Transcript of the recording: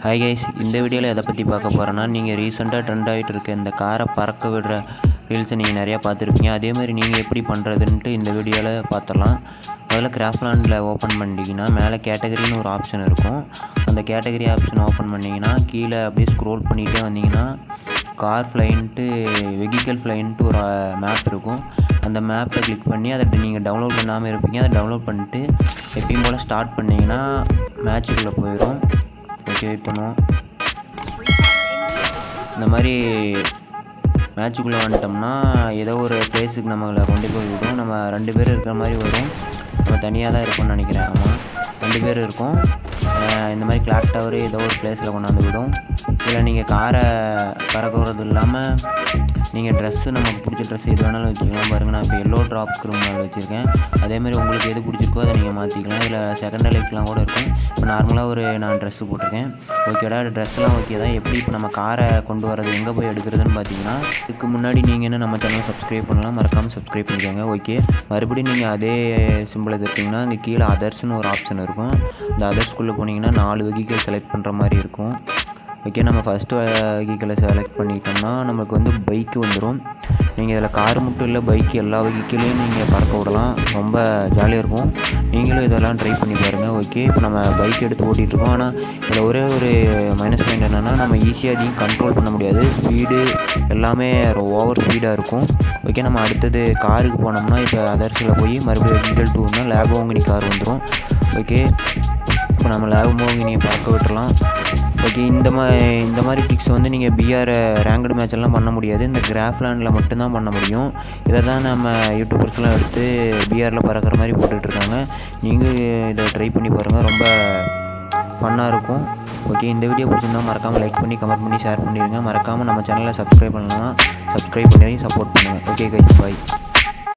hi guys இந்த வீடியோவில் எதை பற்றி பார்க்க போகிறேன்னா நீங்கள் ரீசெண்டாக ட்ரெண்ட் ஆகிட்டு இருக்க இந்த காரை பறக்க விடுற ரீல்ஸை நீங்கள் நிறையா பார்த்துருப்பீங்க அதே மாதிரி நீங்கள் எப்படி பண்ணுறதுன்ட்டு இந்த வீடியோவில் பார்த்துடலாம் முதல்ல கிராஃப்ட்லாண்டில் ஓப்பன் பண்ணிட்டீங்கன்னா மேலே கேட்டகரின்னு ஒரு ஆப்ஷன் இருக்கும் அந்த கேட்டகரி ஆப்ஷன் ஓப்பன் பண்ணிங்கன்னா கீழே அப்படியே ஸ்க்ரோல் பண்ணிகிட்டே வந்தீங்கன்னா கார் ஃப்ளைன்ட்டு வெஹிக்கல் ஃப்ளைன்ட்டு ஒரு மேப் இருக்கும் அந்த மேப்பை கிளிக் பண்ணி அதை நீங்கள் டவுன்லோட் பண்ணாமல் இருப்பீங்க அதை டவுன்லோட் பண்ணிட்டு எப்பயும் போல் ஸ்டார்ட் பண்ணிங்கன்னா மேட்சுக்குள்ளே போயிடும் ஓகே வெயிட் பண்ணுவோம் இந்த மாதிரி மேட்சுக்குள்ளே வந்துட்டோம்னா ஏதோ ஒரு பிளேஸுக்கு நம்மளை கொண்டு போய் விடும் நம்ம ரெண்டு பேர் இருக்கிற மாதிரி வரும் நம்ம தனியாக தான் இருக்கோம்னு நினைக்கிறேன் ஆமாம் ரெண்டு பேர் இருக்கோம் அஹ் இந்த மாதிரி கிளாக் டவர் ஏதோ ஒரு பிளேஸில் கொண்டாந்து விடும் இதில் நீங்கள் காரை பறக்க விடுறது இல்லாமல் நீங்கள் ட்ரெஸ்ஸு நமக்கு பிடிச்ச ட்ரெஸ் எது வேணாலும் வச்சுக்கலாம் பாருங்கள் நான் இப்போ எல்லோ ட்ராப் கிரிமினல் வச்சுருக்கேன் அதே மாதிரி உங்களுக்கு எது பிடிச்சிருக்கோ அதை நீங்கள் மாற்றிக்கலாம் இதில் செகண்ட் லைட்லாம் கூட இருக்கும் இப்போ நார்மலாக ஒரு நான் ட்ரெஸ்ஸு போட்டிருக்கேன் ஓகேடா ட்ரெஸ்லாம் ஓகே தான் எப்படி இப்போ நம்ம காரை கொண்டு வரது எங்கே போய் எடுக்கிறதுன்னு பார்த்தீங்கன்னா இதுக்கு முன்னாடி நீங்கள் என்ன நம்ம சேனல் சப்ஸ்கிரைப் பண்ணலாம் மறக்காமல் சப்ஸ்கிரைப் பண்ணிக்கோங்க ஓகே மறுபடியும் நீங்கள் அதே சிம்பிள் எடுத்தீங்கன்னா இங்கே கீழே அதர்ஸ்னு ஒரு ஆப்ஷன் இருக்கும் இந்த அதர்ஸ்குள்ளே போனீங்கன்னா நாலு வெஹிக்கிள் செலக்ட் பண்ணுற மாதிரி இருக்கும் ஓகே நம்ம ஃபஸ்ட்டு வெஹிக்கிளை செலக்ட் பண்ணிட்டோம்னா நமக்கு வந்து பைக்கு வந்துடும் நீங்கள் இதில் கார் மட்டும் இல்லை பைக் எல்லா வெஹிக்கிளையும் நீங்கள் பறக்க விடலாம் ரொம்ப ஜாலியாக இருக்கும் நீங்களும் இதெல்லாம் ட்ரை பண்ணி பாருங்கள் ஓகே இப்போ நம்ம பைக் எடுத்து ஓட்டிகிட்டு இருக்கோம் ஆனால் இதில் ஒரே ஒரு மைனஸ் பாயிண்ட் என்னென்னா நம்ம ஈஸியாக அதையும் கண்ட்ரோல் பண்ண முடியாது ஸ்பீடு எல்லாமே ஓவர் ஸ்பீடாக இருக்கும் ஓகே நம்ம அடுத்தது காருக்கு போனோம்னா இப்போ அதர்ஸில் போய் மறுபடியும் வெஹிக்கல் டூர்னா லேபோங்கினி கார் வந்துடும் ஓகே இப்போ நம்ம லேபோங்கினியை பறக்க விட்டுறலாம் ஓகே இந்த மாதிரி இந்த மாதிரி ட்ரிக்ஸ் வந்து நீங்கள் பிஆர் ரேங்கடு மேட்ச் எல்லாம் பண்ண முடியாது இந்த கிராஃப்லேண்டில் மட்டும்தான் பண்ண முடியும் இதை தான் நம்ம யூடியூபர்ஸ்லாம் எடுத்து பிஆரில் பறக்கிற மாதிரி போட்டுட்ருக்காங்க நீங்கள் இதை ட்ரை பண்ணி பாருங்கள் ரொம்ப ஃபன்னாக இருக்கும் ஓகே இந்த வீடியோ பிடிச்சிருந்தா மறக்காமல் லைக் பண்ணி கமெண்ட் பண்ணி ஷேர் பண்ணிடுங்க மறக்காமல் நம்ம சேனலை சப்ஸ்கிரைப் பண்ணலாம் சப்ஸ்கிரைப் பண்ணி சப்போர்ட் பண்ணுங்கள் ஓகே கைஸ் பாய்